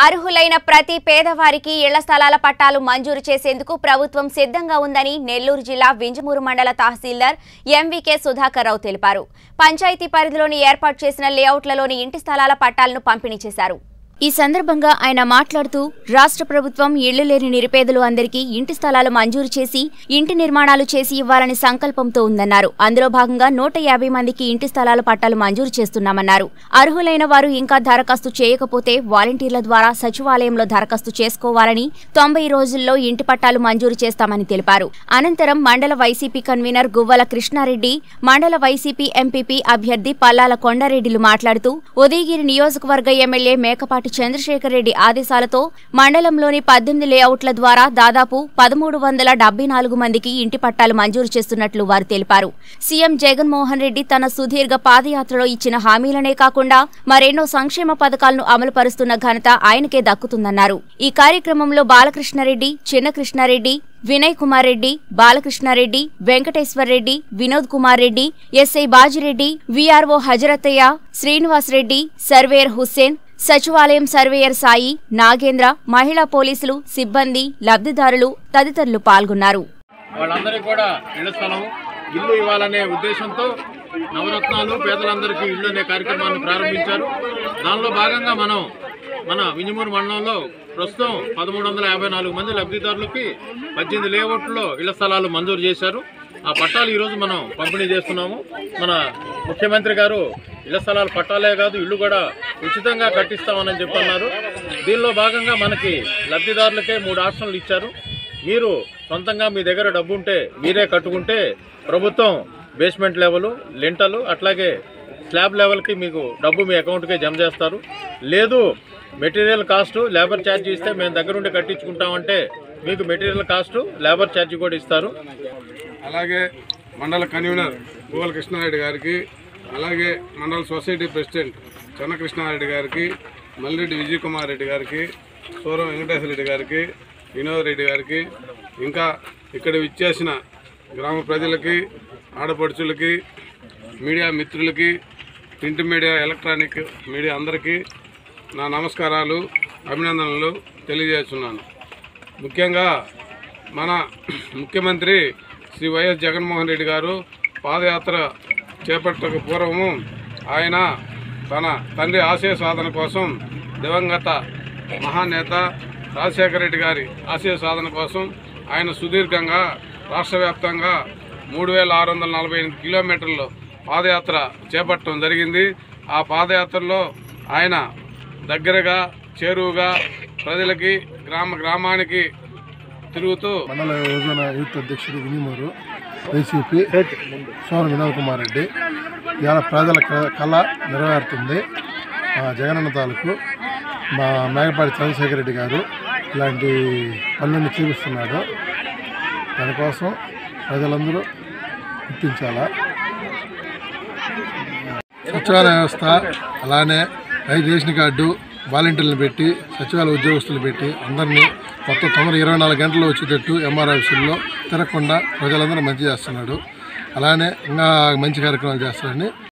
అర్హులైన ప్రతి పేదవారికి ఇళ్ల స్థలాల పట్టాలు మంజూరు చేసేందుకు ప్రభుత్వం సిద్ధంగా ఉందని నెల్లూరు జిల్లా వింజమూరు మండల తహసీల్దార్ ఎంవికే సుధాకర్ రావు తెలిపారు పంచాయతీ పరిధిలోని ఏర్పాటు చేసిన లేఅవుట్లలోని ఇంటి స్థలాల పట్టాలను పంపిణీ చేశారు ఈ సందర్భంగా ఆయన మాట్లాడుతూ రాష్ట్ర ప్రభుత్వం ఇళ్లు లేని నిరుపేదలు అందరికీ ఇంటి స్థలాలు మంజూరు చేసి ఇంటి నిర్మాణాలు చేసి ఇవ్వాలని సంకల్పంతో ఉందన్నారు అందులో భాగంగా నూట యాభై మందికి ఇంటి స్థలాల పట్టాలు మంజూరు చేస్తున్నామన్నారు అర్హులైన వారు ఇంకా దరఖాస్తు చేయకపోతే వాలంటీర్ల ద్వారా సచివాలయంలో దరఖాస్తు చేసుకోవాలని తొంభై రోజుల్లో ఇంటి పట్టాలు మంజూరు చేస్తామని తెలిపారు అనంతరం మండల వైసీపీ కన్వీనర్ గువ్వల కృష్ణారెడ్డి మండల వైసీపీ ఎంపీపీ అభ్యర్థి పల్లాల కొండారెడ్డిలు మాట్లాడుతూ ఉదయగిరి నియోజకవర్గ ఎమ్మెల్యే మేకపాటి చంద్రశేఖర్ రెడ్డి ఆదేశాలతో మండలంలోని పద్దెనిమిది లేఅవుట్ల ద్వారా దాదాపు పదమూడు వందల డెబ్బై నాలుగు మందికి ఇంటి పట్టాలు మంజూరు చేస్తున్నట్లు వారు తెలిపారు సీఎం జగన్మోహన్ రెడ్డి తన సుదీర్ఘ పాదయాత్రలో ఇచ్చిన హామీలనే కాకుండా మరెన్నో సంక్షేమ పథకాలను అమలు పరుస్తున్న ఘనత ఆయనకే దక్కుతుందన్నారు ఈ కార్యక్రమంలో Balakrishna Reddy Chinna Krishna Reddy Vinay Kumar Reddy Balakrishna Reddy Venkateshwar Reddy Vinod Kumar Reddy SI Bajireddy VRO Hazarathaiah Srinivas Reddy surveyor Hussain సచివాలయం సర్వేయర్ సాయి నాగేంద్ర మహిళా పోలీసులు సిబ్బంది లబ్ధిదారులు తదితరులు పాల్గొన్నారు వాళ్ళందరికీ కూడా ఇళ్ల స్థలం ఇల్లు ఇవ్వాలనే ఉద్దేశంతో నవరత్నాలు పేదలందరికీ ఇల్లు అనే కార్యక్రమాన్ని ప్రారంభించారు దానిలో భాగంగా మనం మన వింజమూరు మండలంలో ప్రస్తుతం పదమూడు వందల యాభై నాలుగు మంది లబ్ధిదారులకి పద్దెనిమిది లేఅవుట్లో ఇళ్ల స్థలాలు మంజూరు చేశారు ఆ పట్టాలు ఈరోజు మనం పంపిణీ చేస్తున్నాము మన ముఖ్యమంత్రి గారు ఇళ్ల స్థలాలు పట్టాలే కాదు ఇల్లు కూడా ఉచితంగా కట్టిస్తామని చెప్పన్నారు దీనిలో భాగంగా మనకి లబ్ధిదారులకే మూడు ఆప్షన్లు ఇచ్చారు మీరు సొంతంగా మీ దగ్గర డబ్బు ఉంటే మీరే కట్టుకుంటే ప్రభుత్వం బేస్మెంట్ లెవెల్ లింటలు అట్లాగే స్లాబ్ లెవెల్కి మీకు డబ్బు మీ అకౌంట్కే జమ చేస్తారు లేదు మెటీరియల్ కాస్ట్ లేబర్ ఛార్జ్ ఇస్తే మేము దగ్గరుండి కట్టించుకుంటామంటే మీకు మెటీరియల్ కాస్ట్ లేబర్ ఛార్జ్ కూడా ఇస్తారు అలాగే మండల కన్వీనర్ గోవల కృష్ణారెడ్డి గారికి అలాగే మండల సొసైటీ ప్రెసిడెంట్ చెన్నకృష్ణారెడ్డి గారికి మల్లిరెడ్డి విజయ్ కుమార్ రెడ్డి గారికి సూరం వెంకటేశ్వర రెడ్డి గారికి వినోద్ రెడ్డి గారికి ఇంకా ఇక్కడ విచ్చేసిన గ్రామ ప్రజలకి ఆడపడుచులకి మీడియా మిత్రులకి ప్రింట్ మీడియా ఎలక్ట్రానిక్ మీడియా అందరికీ నా నమస్కారాలు అభినందనలు తెలియజేస్తున్నాను ముఖ్యంగా మన ముఖ్యమంత్రి శ్రీ వైఎస్ జగన్మోహన్ రెడ్డి గారు పాదయాత్ర చేపట్టక పూర్వము ఆయన తన తండ్రి ఆశయ సాధన కోసం దివంగత మహానేత రాజశేఖర రెడ్డి గారి ఆశయ సాధన కోసం ఆయన సుదీర్ఘంగా రాష్ట్ర వ్యాప్తంగా మూడు వేల ఆరు వందల నలభై ఎనిమిది కిలోమీటర్లు పాదయాత్ర చేపట్టడం జరిగింది ఆ పాదయాత్రలో ఆయన దగ్గరగా చేరువుగా ప్రజలకి గ్రామ గ్రామానికి తిరుగుతూ మండల యోజన యూత్ అధ్యక్షుడు వినిమూరు వైసీపీ సోమ వినోద్ కుమార్ రెడ్డి ఇవాళ ప్రజల క- కళ నెరవేరుతుంది మా జగనన్న తాలూకు మా మేకపాటి చంద్రశేఖర్ రెడ్డి గారు ఇలాంటి పనులన్నీ చూపిస్తున్నాడు దానికోసం ప్రజలందరూ గుర్తించాలా సచివాలయ వ్యవస్థ అలానే రైతు రేషన్ కార్డు వాలంటీర్లను పెట్టి సచివాలయ ఉద్యోగస్తులు పెట్టి అందరినీ మొత్తం తొమ్మిది ఇరవై నాలుగు గంటలు వచ్చేటట్టు ఎంఆర్ ఆఫీసుల్లో తిరగకుండా ప్రజలందరూ మంచి చేస్తున్నాడు అలానే ఇంకా మంచి కార్యక్రమాలు చేస్తారని